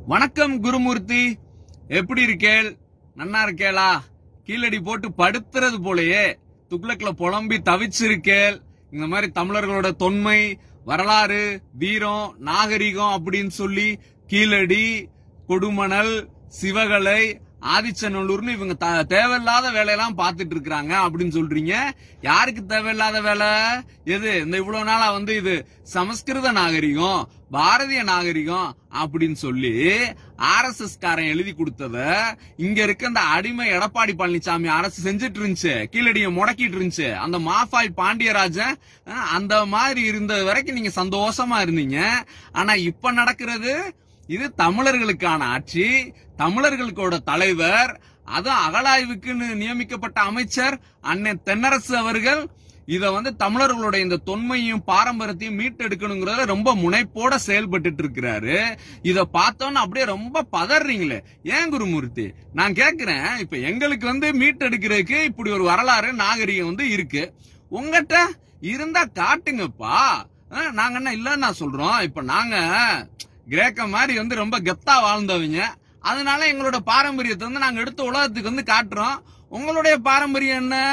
வணக்கம் குருமூர்த்தி எப்படி இருக்கேள் நன்னா இருக்கேளா கீழடி போட்டு படுத்துறது போலயே துக்ளக்ல புலம்பி தவிச்சிருக்கேள் இந்த மாதிரி தமிழர்களோட தொன்மை வரலாறு வீரம் நாகரிகம் அப்படின்னு சொல்லி கீழடி கொடுமணல் சிவகலை ஆதிச்சநல்லூர்னு இவங்க த- தேவையில்லாத வேலையெல்லாம் பார்த்துட்டு இருக்காங்க அப்படின்னு சொல்றீங்க யாருக்கு தேவையில்லாத வேலை எது இந்த இவ்வளவு நாளா வந்து இது சமஸ்கிருத நாகரிகம் பாரதிய நாகரிகம் அப்படின்னு சொல்லி ஆர்எஸ்எஸ் காரன் எழுதி கொடுத்தத இங்க இருக்க இந்த அடிமை எடப்பாடி பழனிசாமி அரசு செஞ்சுட்டு இருந்துச்சு கீழடிய முடக்கிட்டு இருந்துச்சு அந்த மாஃபாய் பாண்டியராஜன் அஹ், அந்த மாதிரி இருந்தது வரைக்கும் நீங்க சந்தோஷமா இருந்தீங்க ஆனா இப்ப நடக்கிறது இது தமிழர்களுக்கான ஆட்சி தமிழர்களுக்கோட தலைவர் அதுவும் அகழாய்வுக்குன்னு நியமிக்கப்பட்ட அமைச்சர் அண்ணன் தென்னரசு அவர்கள் இத வந்து தமிழர்களோட இந்த தொன்மையும் பாரம்பரியத்தையும் மீட்டெடுக்கணுங்கிறத ரொம்ப முனைப்போட செயல்பட்டுட்டு இருக்கிறாரு இத பார்த்தோன்னு அப்படியே ரொம்ப பதறீங்களே ஏன் குருமூர்த்தி நான் கேக்குறேன் இப்ப எங்களுக்கு வந்து மீட்டெடுக்கிறதுக்கு இப்படி ஒரு வரலாறு நாகரிகம் வந்து இருக்கு உங்ககிட்ட இருந்தா காட்டுங்கப்பா அஹ், நாங்க என்ன இல்லன்னு நான் சொல்றோம் இப்ப நாங்க கிரேக்க மாதிரி வந்து ரொம்ப கெத்தா வாழ்ந்தவங்க அதனால எங்களோட பாரம்பரியத்தை வந்து நாங்க எடுத்து உலகத்துக்கு வந்து காட்டுறோம் உங்களுடைய பாரம்பரியம் என்ன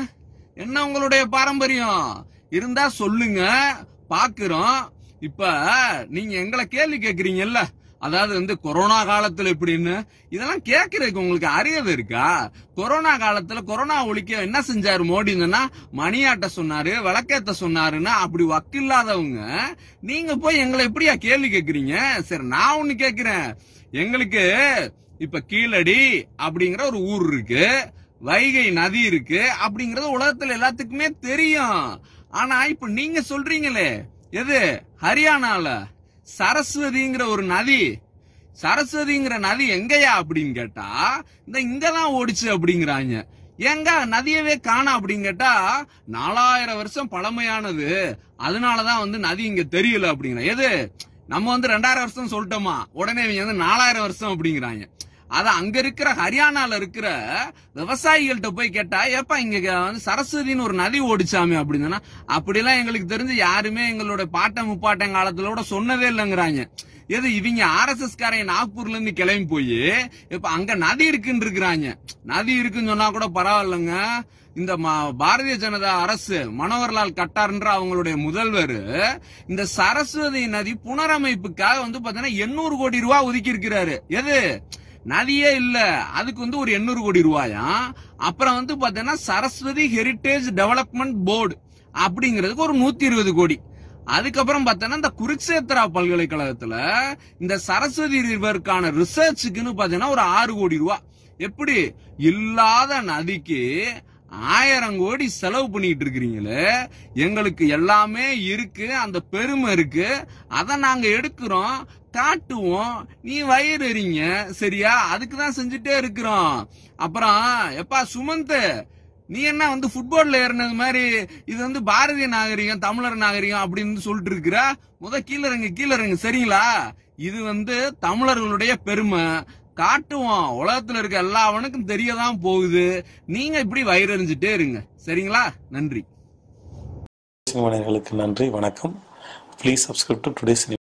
என்ன உங்களுடைய பாரம்பரியம் இருந்தா சொல்லுங்க பாக்குறோம் இப்ப நீங்க எங்களை கேள்வி கேக்குறீங்கல்ல அதாவது வந்து கொரோனா காலத்துல எப்படின்னு இதெல்லாம் கேக்குறதுக்கு உங்களுக்கு அறிவு இருக்கா கொரோனா காலத்துல கொரோனா ஒழிக்க என்ன செஞ்சாரு மோடின்னா மணியாட்ட சொன்னாரு விளக்கேத்த சொன்னாருன்னா அப்படி வக்கில்லாதவங்க நீங்க போய் எங்களை எப்படியா கேள்வி கேக்குறீங்க சரி நான் ஒண்ணு கேக்குறேன் எங்களுக்கு இப்ப கீழடி அப்படிங்கிற ஒரு ஊர் இருக்கு வைகை நதி இருக்கு அப்படிங்கறது உலகத்துல எல்லாத்துக்குமே தெரியும் ஆனா இப்ப நீங்க சொல்றீங்களே எது ஹரியானால சரஸ்வதிங்கிற ஒரு நதி சரஸ்வதிங்கிற நதி எங்கயா அப்படின்னு கேட்டா இந்த இங்கதான் ஓடிச்சு அப்படிங்கிறாங்க ஏங்க நதியவே காணா அப்படின்னு கேட்டா நாலாயிரம் வருஷம் பழமையானது அதனாலதான் வந்து நதி இங்க தெரியல அப்படிங்கிற எது நம்ம வந்து ரெண்டாயிரம் வருஷம் சொல்லிட்டோமா உடனே இவங்க வந்து நாலாயிரம் வருஷம் அப்படிங்கிறாங்க அத அங்க இருக்கிற ஹரியானால இருக்கிற விவசாயிகள்கிட்ட போய் கேட்டா ஏப்பா இங்க வந்து சரஸ்வதின்னு ஒரு நதி ஓடிச்சாமே அப்படின்னா அப்படிலாம் எங்களுக்கு தெரிஞ்சு யாருமே எங்களோட பாட்டன் முப்பாட்டன் காலத்துல கூட சொன்னதே இல்லைங்கிறாங்க எது இவங்க ஆர்எஸ்எஸ் காரங்க நாக்பூர்ல இருந்து கிளம்பி போய் இப்ப அங்க நதி இருக்குன்னு இருக்கிறாங்க நதி இருக்குன்னு சொன்னா கூட பரவாயில்லைங்க இந்த ம- பாரதிய ஜனதா அரசு மனோகர்லால் கட்டார்ன்ற அவங்களுடைய முதல்வர் இந்த சரஸ்வதி நதி புனரமைப்புக்காக வந்து பாத்தீங்கன்னா எண்ணூறு கோடி ரூபாய் ஒதுக்கி இருக்கிறாரு எது நதியே இல்ல அதுக்கு வந்து ஒரு எண்ணூறு கோடி ரூபாயாம் அப்புறம் வந்து பாத்தீங்கன்னா சரஸ்வதி ஹெரிட்டேஜ் டெவலப்மெண்ட் போர்டு அப்படிங்கிறதுக்கு ஒரு நூத்தி இருபது கோடி அதுக்கப்புறம் பார்த்தோன்னா இந்த குருக்ஷேத்ரா பல்கலைக்கழகத்துல இந்த சரஸ்வதி ரிவருக்கான ரிசர்ச்சுக்குன்னு பாத்தீங்கன்னா ஒரு ஆறு கோடி ரூபா எப்படி இல்லாத நதிக்கு ஆயிரம் கோடி செலவு பண்ணிட்டு இருக்கிறீங்களே எங்களுக்கு எல்லாமே இருக்கு அந்த பெருமை இருக்கு அதை நாங்க எடுக்கிறோம் காட்டுவோம் நீ வயிறு எறிங்க சரியா அதுக்கு தான் செஞ்சுட்டே இருக்கிறோம் அப்புறம் எப்பா சுமந்த் நீ என்ன வந்து ஃபுட்பால்ல ஏறினது மாதிரி இது வந்து பாரதிய நாகரிகம் தமிழர் நாகரிகம் அப்படின்னு சொல்லிட்டு இருக்கிற முத கீழே இறங்கு கீழே இறங்கு சரிங்களா இது வந்து தமிழர்களுடைய பெருமை காட்டுவோம் உலகத்துல இருக்க எல்லாவனுக்கும் தெரியதான் போகுது நீங்க இப்படி வயிறறிஞ்சிட்டே இருங்க சரிங்களா நன்றி சினிமா நேயர்களுக்கு நன்றி வணக்கம் ப்ளீஸ் சப்ஸ்கிரைப் டு டுடேஸ்